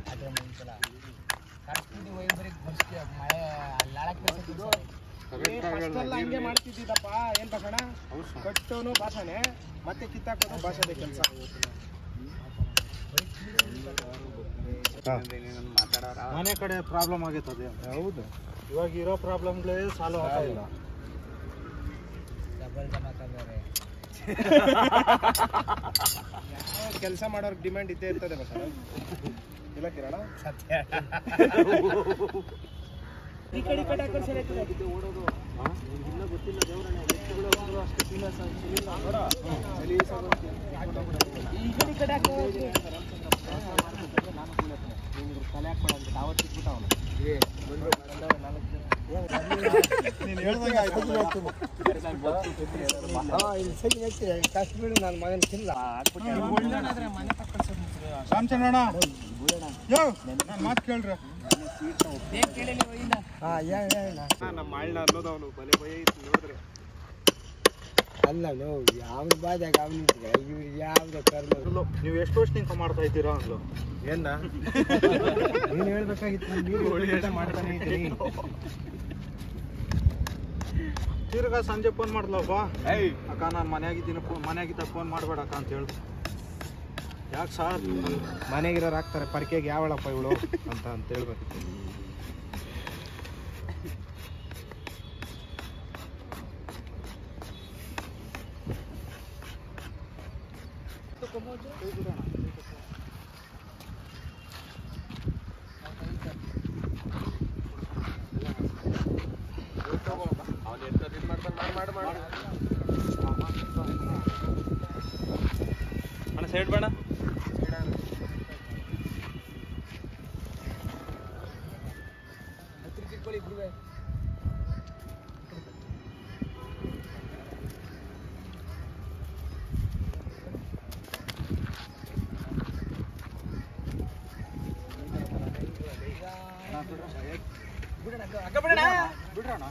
ಅದೇ ಮುಂಚಲ ಕಟ್ತಿದ್ವಿ ಒಯ್ಬರಿಗೆ ಬರ್ಸ್ತೀವಿ ಮಳೆ ಅಲ್ಲಾಳಕ್ಕೆ ಹಂಗೆ ಮಾಡ್ತಿದ್ದಪ್ಪ ಏನ್ ಭಾಷಣ ಕಟ್ಟೋನು ಭಾಷಣೆ ಮತ್ತೆ ಕಿತ್ತಾಕೋನು ಭಾಷೆದೇ ಕೆಲಸ ಮನೆ ಕಡೆ ಪ್ರಾಬ್ಲಮ್ ಆಗೈತೆ ಅದೇ ಹೌದು ಇವಾಗ ಇರೋ ಪ್ರಾಬ್ಲಮ್ಗಳೇ ಸಾಲ್ವ್ ಆಗ್ತಾ ಇಲ್ಲ ಡಬಲ್ ಜಮಾ ಬೇರೆ ಕೆಲಸ ಮಾಡೋರ್ಗೆ ಡಿಮ್ಯಾಂಡ್ ಇದ್ದೇ ಇರ್ತದೆ ಭಾಷಣ ಇಲ್ಲ ಕಿರಣ ಸತ್ಯ ಈ ಕಡೆ ಈ ಕಡೆ ಹಾಕೊಂಡು ಸರಿ ಆಯ್ತದೆ. ನೋಡ, ಸಲೀಸಾಗಿ ಈ ಕಡೆ ಈ ಕಡೆ ಹಾಕೊಂಡು ಹೋಗ್ರಿ. ನೀನು ಹೇಳ್ದಂಗೆ ಆಯ್ತು ಕಾಶ್ಮೀರ ನನ್ನ ಮಗನ ತಿಲ್ಲ ರಾಮಚಂದ್ರಣ್ಣ ಯೋ ನಾನು ಮಾತು ಕೇಳ್ರಿ ನಮ್ಮ ಅಣ್ಣ ಅನ್ನೋದು ಅವನು ಬಲೆ ಭಯ ಇತ್ತು ನೋಡಿದ್ರೆ ಅಲ್ಲ ನಾವು ಯಾವ ಬಾದಾಗ ಅವನಿಗೆ ಇವ್ರು ಯಾವ್ದು ಕರ್ಮ ನೀವು ಎಷ್ಟು ವರ್ಷದಿಂದ ಮಾಡ್ತಾ ಇದ್ದೀರಾ ಅಂದ್ಲು ಏನ ನೀನು ಹೇಳ್ಬೇಕಾಗಿತ್ತು ನೀರು ಮಾಡ್ತಾನೆ ಇದ್ದೀನಿ ತಿರ್ಗಾ ಸಂಜೆ ಫೋನ್ ಮಾಡ್ಲಪ್ಪ ಅಕ್ಕ ನಾನು ಮನ್ಯಾಗಿದ್ದೀನಿ ಫೋನ್ ಮನ್ಯಾಗಿದ್ದಾಗ ಫೋನ್ ಮಾಡಬೇಡ ಅಕ್ಕ ಅಂತ ಹೇಳ್ದು ಯಾಕೆ ಸರ್ ಮನೆಗಿರೋರು ಹಾಕ್ತಾರೆ ಪರ್ಕೆಗೆ ಯಾವಳಪ್ಪ ಇವಳು ಅಂತ ಅಂತ ಹೇಳ್ಬೇಕು ಅಣ್ಣ ಸೈಡ್ ಬೇಡ ಬಿಡ್ರಣ್ಣ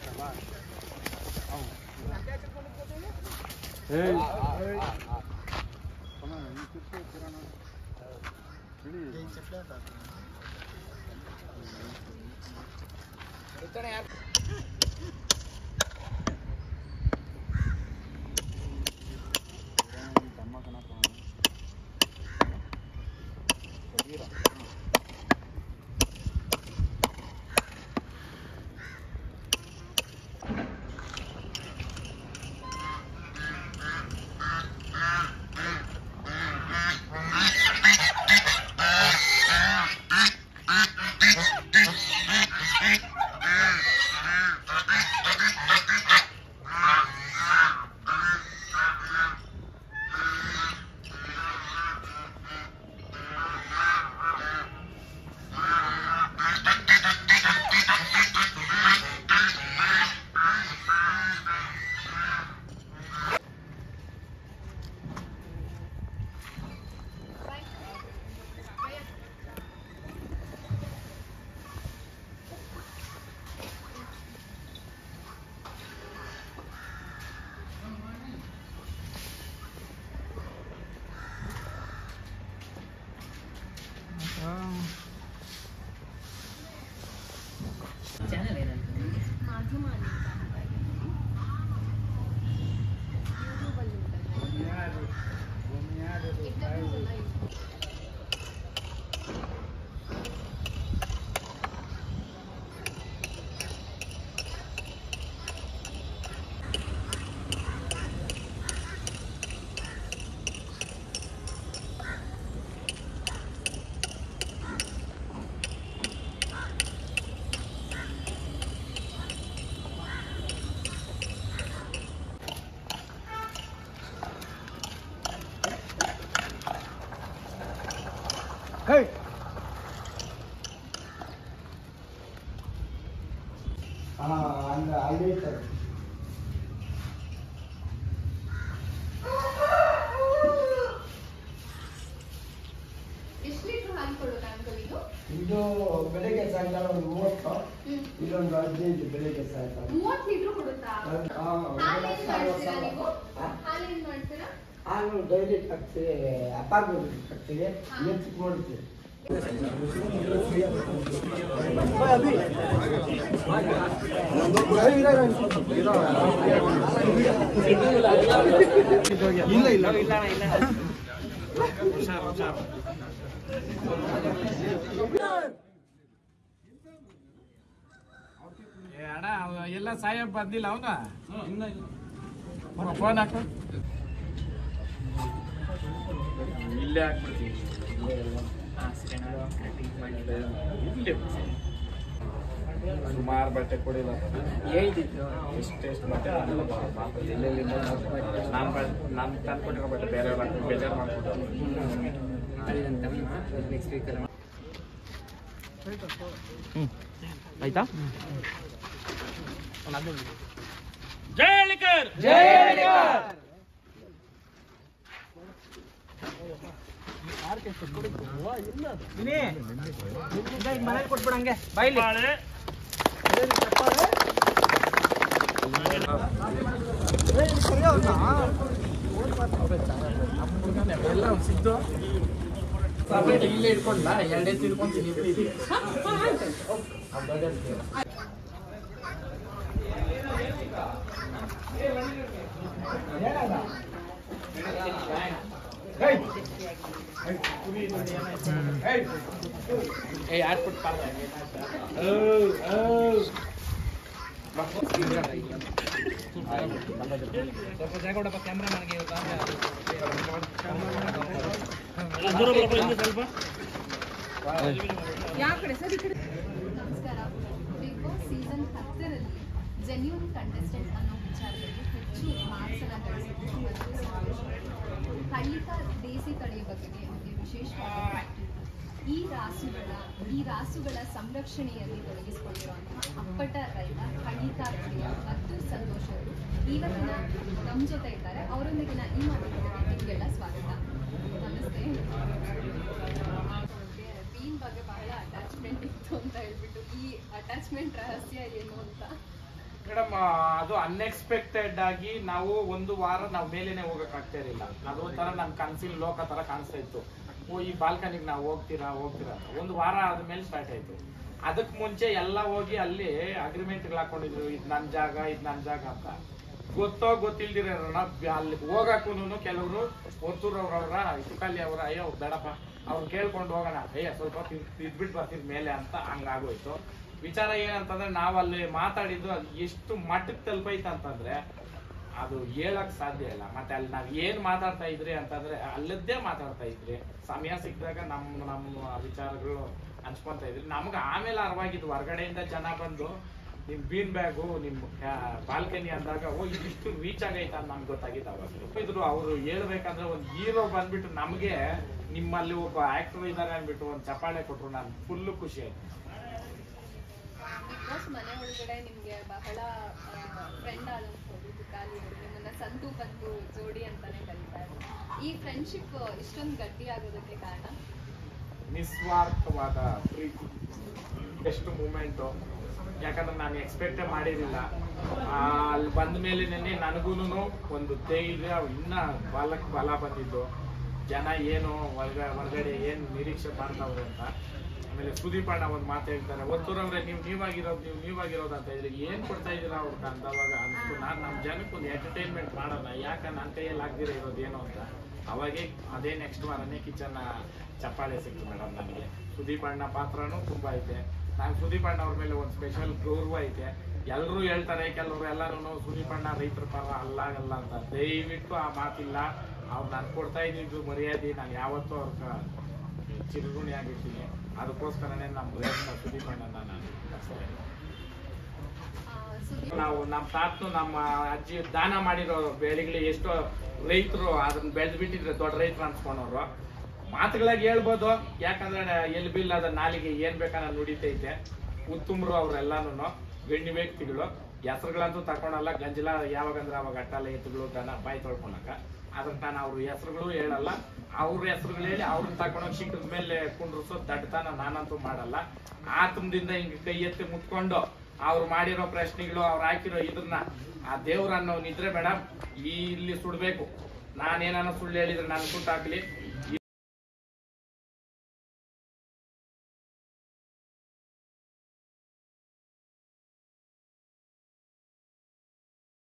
ಮಾಧ್ಯಮ ಅಂದ್ರೆ ಅಲ್ಲಿ ಇರ್ತಾರೆ ಎಷ್ಟು ಲೀಟ್ರ್ ಹಾಲು ಕೊಡೋದು ಅಂಕಲ್ ಇದು ಇದು ಬೆಳಗ್ಗೆ ಸಾಯಂಕಾಲ ಒಂದು ಮೂವತ್ತು ಹ್ಮ್. ಇದೊಂದು ಹದಿನೈದು ಬೆಳಗ್ಗೆ ಸಾಯಂಕಾಲ ಮೂವತ್ತು ಲೀಟ್ರ್ ಕೊಡುತ್ತಾ ಆ, ಹಾಲು ಒಂದು ಏನ್ ಲಕ್ಷ ಮಾಡ್ತೀರಾ ಅರವತ್ತು ನೀವು ಆ? ಹಾಲು ಏನ್ ಮಾಡ್ತೀರಾ ಹಾಲು ಡೈಲಿ ಕಟ್ತೀವಿ ಅಪಾರ್ಟ್ಮೆಂಟ್ ಕಟ್ತೀವಿ ಹಾ. ಎತ್ತು ಕೊಡ್ತೀವಿ ಇಲ್ಲ ಇಲ್ಲ ಅಣ್ಣ ಎಲ್ಲ ಸಾಯ ಬಂದಿಲ್ಲ ಅವನ ಇನ್ನ ಇಲ್ಲ ಫೋನ್ ಹಾಕು ಇಲ್ಲೇ ಹಾಕ್ಬಿಡ್ತೀವಿ ಸುಮಾರು ಬಟ್ಟೆ ಕೊಡಿಲ್ಲ ಎಷ್ಟು ಎಷ್ಟು ಬಟ್ಟೆ ಬಂದಿಲ್ಲ ಪಾಪ ಎಲ್ಲೆಲ್ಲಿಂದ ನಾನು ಬ ನಾನು ತಂದ್ಕೊಟ್ಟಿರೋ ಬಟ್ಟೆ ಬೇರೆ ಬೇಜಾರು ಮಾಡ್ಕೊಟ್ಟು ಆಯ್ತಾ ಎಲ್ಲ ಸಿದ್ದು ಸಪ್ರೇಟ್ ಇಲ್ಲೇ ಇಟ್ಕೊಂಡ ಎರಡೇ ತಿಳ್ಕೊಂತೀನಿ ಏ ಯಾರು ಕೊಟ್ಟು ಸ್ವಲ್ಪ ಜಾಗ ಕೊಡಪ್ಪ ಕ್ಯಾಮ್ರಾಮನ್ಗೆ ನಮಸ್ಕಾರ ಬಿಗ್ ಬಾಸ್ ಸೀಸನ್ ಹತ್ತರಲ್ಲಿ ಜೆನ್ಯೂನ್ ಕಂಟೆಸ್ಟೆಂಟ್ ಅನ್ನೋ ವಿಚಾರದಲ್ಲಿ ಹೆಚ್ಚು ಮಾರ್ಕ್ಸ್ ಅನ್ನ ಗಳಿಸಿದ್ದು ಮತ್ತು ಸಂತೋಷ ಹಳ್ಳಿಕ ದೇಸಿ ತಳಿಯ ಬಗ್ಗೆ ನಿಮಗೆ ವಿಶೇಷವಾದ ಪ್ಯಾಕ್ಟ್ ಈ ರಾಸುಗಳ ಈ ರಾಸುಗಳ ಸಂರಕ್ಷಣೆಯಲ್ಲಿ ತೊಡಗಿಸಿಕೊಂಡಿರುವಂತಹ ಅಪ್ಪಟ ರೈತ ಹಳ್ಳಿಕಾರ್ ಪ್ರಿಯ ಮತ್ತು ಸಂತೋಷ ಅವರು ಇವತ್ತಿನ ನಮ್ಮ ಜೊತೆ ಇದ್ದಾರೆ ಅವರೊಂದಿಗಿನ ಈ ಮಾತುಕತೆಗೆ ನಿಮಗೆಲ್ಲ ಸ್ವಾಗತ ನಮಸ್ತೆ ಬೀನ್ ಬಗ್ಗೆ ಬಹಳ ಅಟ್ಯಾಚ್ಮೆಂಟ್ ಇತ್ತು ಅಂತ ಹೇಳ್ಬಿಟ್ಟು ಈ ಅಟ್ಯಾಚ್ಮೆಂಟ್ ರಹಸ್ಯ ಏನು ಅಂತ ಮೇಡಮ್ ಅದು ಅನ್ಎಕ್ಸ್ಪೆಕ್ಟೆಡ್ ಆಗಿ ನಾವು ಒಂದು ವಾರ ನಾವು ಮೇಲೇನೆ ಹೋಗಕ್ ಆಗ್ತಾ ಇರಲಿಲ್ಲ ಅದು ಒಂಥರ ನಮ್ ಕನ್ಸಿನ ಲೋಕ ತರ ಕಾಣಿಸ್ತಾ ಇತ್ತು ಓ ಈ ಬಾಲ್ಕನಿಗೆ ನಾವು ಹೋಗ್ತೀರಾ ಹೋಗ್ತೀರಾ ಅಂತ ಒಂದು ವಾರ ಆದ್ಮೇಲೆ ಸ್ಟಾರ್ಟ್ ಆಯ್ತು ಅದಕ್ ಮುಂಚೆ ಎಲ್ಲ ಹೋಗಿ ಅಲ್ಲಿ ಅಗ್ರಿಮೆಂಟ್ ಹಾಕೊಂಡಿದ್ರು ಇದ್ ನನ್ ಜಾಗ ಇದ್ ನನ್ ಜಾಗ ಅಂತ ಗೊತ್ತೋ ಗೊತ್ತಿಲ್ದಿರೋಣ ಅಲ್ಲಿ ಹೋಗಕ್ಕೂನು ಕೆಲವರು ಒತ್ತೂರವ್ರವ್ರ ಇಸುಕಲ್ಲಿ ಅವ್ರ ಅಯ್ಯೋ ಬೇಡಪ್ಪ ಅವ್ರು ಕೇಳ್ಕೊಂಡು ಹೋಗೋಣ ಅಯ್ಯ ಸ್ವಲ್ಪ ಇದ್ಬಿಟ್ಟು ಬರ್ತೀವಿ ಮೇಲೆ ಅಂತ ಹಂಗಾಗೋಯ್ತು ವಿಚಾರ ಏನಂತಂದ್ರೆ ನಾವ್ ಅಲ್ಲಿ ಮಾತಾಡಿದ್ದು ಅದು ಎಷ್ಟು ಮಟ್ಟಕ್ಕೆ ತಲುಪೈತೆ ಅಂತಂದ್ರೆ ಅದು ಹೇಳಕ್ ಸಾಧ್ಯ ಇಲ್ಲ ಮತ್ತೆ ಅಲ್ಲಿ ನಾವ್ ಏನ್ ಮಾತಾಡ್ತಾ ಇದ್ರಿ ಅಂತಂದ್ರೆ ಅಲ್ಲದ್ದೇ ಮಾತಾಡ್ತಾ ಇದ್ರಿ ಸಮಯ ಸಿಕ್ಕಿದಾಗ ನಮ್ಮ ನಮ್ಮ ವಿಚಾರಗಳು ಹಂಚ್ಕೊಂತ ಇದ್ರಿ ನಮ್ಗೆ ಆಮೇಲೆ ಅರ್ವಾಗಿದ್ದು ಹೊರಗಡೆಯಿಂದ ಜನ ಬಂದು ನಿಮ್ ಬೀನ್ ಬ್ಯಾಗು ನಿಮ್ ಬಾಲ್ಕನಿ ಅಂದಾಗ ಓ ಇದಿಷ್ಟು ರೀಚ್ ಆಗೈತ ಅಂತ ನಮ್ಗೆ ಗೊತ್ತಾಗಿತ್ತು ಅವಾಗ ಇದ್ರು ಅವ್ರು ಹೇಳ್ಬೇಕಂದ್ರೆ ಒಂದ್ ಹೀರೋ ಬಂದ್ಬಿಟ್ಟು ನಮ್ಗೆ ನಿಮ್ಮಲ್ಲಿ ಒಬ್ಬ ಆಕ್ಟರ್ ಇದಾರೆ ಅಂದ್ಬಿಟ್ಟು ಒಂದ್ ಚಪ್ಪಾಳೆ ಕೊಟ್ರು ನಾನು ಫುಲ್ ಖುಷಿ ಆಯ್ತು ಬಿಗ್ ಬಾಸ್ ಮನೆ ಒಳಗಡೆ ನಿಮ್ಗೆ ಬಹಳ ಫ್ರೆಂಡ್ ಆದಂಥವ್ರು ತುಕಾಲಿ ಅವರು ನಿಮ್ಮನ್ನ ಸಂತು ಬಂತು ಜೋಡಿ ಅಂತಾನೆ ಕರೀತಾರೆ ಈ ಫ್ರೆಂಡ್ಶಿಪ್ ಇಷ್ಟೊಂದು ಗಟ್ಟಿ ಆಗೋದಕ್ಕೆ ಕಾರಣ ನಿಸ್ವಾರ್ಥವಾದ ಪ್ರೀತಿ ಎಷ್ಟು ಮೂಮೆಂಟು ಯಾಕಂದ್ರೆ ನಾನು ಎಕ್ಸ್ಪೆಕ್ಟೇ ಮಾಡಿರಲಿಲ್ಲ ಅಲ್ಲಿ ಬಂದ ಮೇಲೆ ನನಗೂನು ಒಂದು ಧೈರ್ಯ ಇನ್ನ ಬಲಕ್ ಬಲ ಬಂದಿದ್ದು ಜನ ಏನು ಹೊರಗ ಹೊರಗಡೆ ಏನು ನಿರೀಕ್ಷೆ ಮಾಡ್ತಾವ್ರೆ ಅಂತ ಆಮೇಲೆ ಸುದೀಪ್ ಅಣ್ಣ ಒಂದು ಮಾತು ಹೇಳ್ತಾರೆ ಒತ್ತೂರವ್ರೆ ನೀವು ನೀವಾಗಿರೋದು ನೀವು ನೀವಾಗಿರೋದು ಅಂತ ಇದ್ರೆ ಏನ್ ಕೊಡ್ತಾ ಇದೀರ ಅವ್ರಿಗೆ ಅಂದವಾಗ ಅನ್ಸ್ತು ನಾನು ನಮ್ಮ ಜನಕ್ಕೆ ಒಂದು ಎಂಟರ್ಟೈನ್ಮೆಂಟ್ ಮಾಡೋಣ ಯಾಕೆ ನನ್ನ ಕೈಯಲ್ಲಿ ಆಗ್ದಿರ ಇರೋದು ಏನು ಅಂತ ಅವಾಗೇ ಅದೇ ನೆಕ್ಸ್ಟ್ ವಾರನೇ ಕಿಚನ್ ಚಪ್ಪಾಳೆ ಸಿಕ್ತು ಮೇಡಮ್ ನನಗೆ ಸುದೀಪ್ ಅಣ್ಣ ಪಾತ್ರನೂ ತುಂಬಾ ಐತೆ ನಾನು ಸುದೀಪ್ ಅಣ್ಣ ಅವ್ರ ಮೇಲೆ ಒಂದು ಸ್ಪೆಷಲ್ ಗೌರವ ಐತೆ ಎಲ್ಲರೂ ಹೇಳ್ತಾರೆ ಕೆಲವರು ಎಲ್ಲರೂ ಸುದೀಪ್ ಅಣ್ಣ ರೈತರ ಪರ ಅಲ್ಲಾಗಲ್ಲ ಅಂತ ದಯವಿಟ್ಟು ಆ ಮಾತಿಲ್ಲ ಅವ್ರು ನಾನು ಕೊಡ್ತಾ ಇದ್ದಿದ್ದು ಮರ್ಯಾದೆ ನಾನು ಯಾವತ್ತೂ ಅವ್ರ ಚಿರುಗುಣಿ ಆಗಿರ್ತೀನಿ ಅದಕ್ಕೋಸ್ಕರನೇ ನಮ್ಮ ಪ್ರಯತ್ನ ಸುದೀಪ್ ಅಣ್ಣನ ನಾನು ಕರ್ಸ್ತಾ ಇದ್ದೀನಿ. ಆ, ಸುದೀಪ್ ನಾವು ನಮ್ಮ ತಾತನು ನಮ್ಮ ಅಜ್ಜಿ ದಾನ ಮಾಡಿರೋ ಬೆಳೆಗಳಿಗೆ ಎಷ್ಟೋ ರೈತರು ಅದನ್ನ ಬೆಳೆದು ಬಿಟ್ಟಿದ್ರೆ ದೊಡ್ಡ ರೈತರು ಅನ್ಸ್ಕೊಂಡವ್ರು ಮಾತುಗಳಾಗಿ ಹೇಳ್ಬೋದು ಯಾಕಂದ್ರೆ ಎಲ್ಲಿ ಬಿಲ್ ಅದ ನಾಲಿಗೆ ಏನ್ ಬೇಕಾನ ನುಡಿತೈತೆ ಉತ್ತಮರು ಅವ್ರೆಲ್ಲಾನು ಗಣ್ಯ ವ್ಯಕ್ತಿಗಳು ಹೆಸರುಗಳಂತೂ ತಕೊಳಲ್ಲ ಗಂಜಲ ಯಾವಾಗಂದ್ರೆ ಅವಾಗ ಅಟ್ಟಲ್ಲ ಎತ್ತುಗಳು ದನ ಬಾಯಿ ತೊಳ್ಕೊಳಕ ಅದಕ್ಕೆ ನಾನು ಅವ್ರ ಹೆಸರುಗಳು ಹೇಳಲ್ಲ ಅವ್ರ ಹೆಸರುಗಳು ಹೇಳಿ ಅವ್ರನ್ನ ತಕೊಂಡೋಗಿ ಶಿಖರದ ಮೇಲೆ ಕುಂಡ್ರಸೋ ದಡ್ಡತನ ನಾನಂತೂ ಮಾಡಲ್ಲ ಆತಮದಿಂದ ಹಿಂಗ್ ಕೈ ಎತ್ತಿ ಮುತ್ಕೊಂಡು ಅವ್ರು ಮಾಡಿರೋ ಪ್ರಶ್ನೆಗಳು ಅವ್ರು ಹಾಕಿರೋ ಇದನ್ನ ಆ ದೇವ್ರ ಅನ್ನೋ ಇದ್ರೆ ಮೇಡಮ್ ಇಲ್ಲಿ ಸುಡ್ಬೇಕು ನಾನೇನಾನ ಸುಳ್ಳು ಹೇಳಿದ್ರೆ ನಾನು ಸುಟ್ಟು ಹಾಕ್ಲಿ